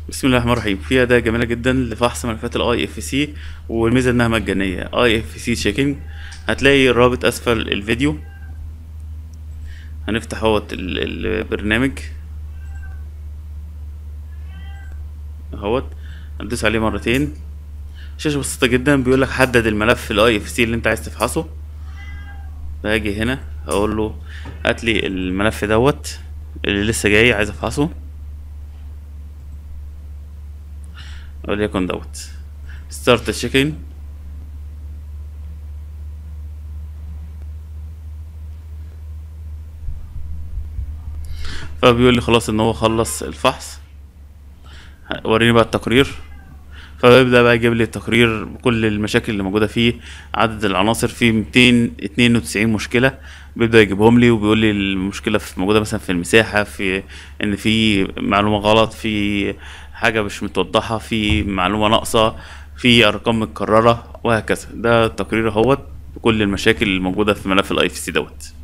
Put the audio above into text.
بسم الله الرحمن الرحيم في اداه جميله جدا لفحص ملفات الاي اف سي والميزه انها مجانيه اي اف سي تشيكينج هتلاقي الرابط اسفل الفيديو هنفتح اهوت ال- البرنامج اهوت هندوس عليه مرتين شاشة بسيطة جدا بيقول لك حدد الملف الاي اف سي اللي انت عايز تفحصه باجي هنا اقول له هات لي الملف دوت اللي لسه جاي عايز افحصه وليكن دوت ستارت تشيكين فبيقول لي خلاص ان هو خلص الفحص وريني بقى التقرير فبيبدأ بقى يجيب لي التقرير بكل المشاكل اللي موجودة فيه عدد العناصر فيه 292 مشكلة بيبدأ يجيبهم لي وبيقول لي المشكلة في موجودة مثلا في المساحة في ان في معلومة غلط في حاجة مش متوضحة في معلومة ناقصة في ارقام متكررة وهكذا ده التقرير اهوت بكل المشاكل الموجودة في ملف الاي اف سي دوت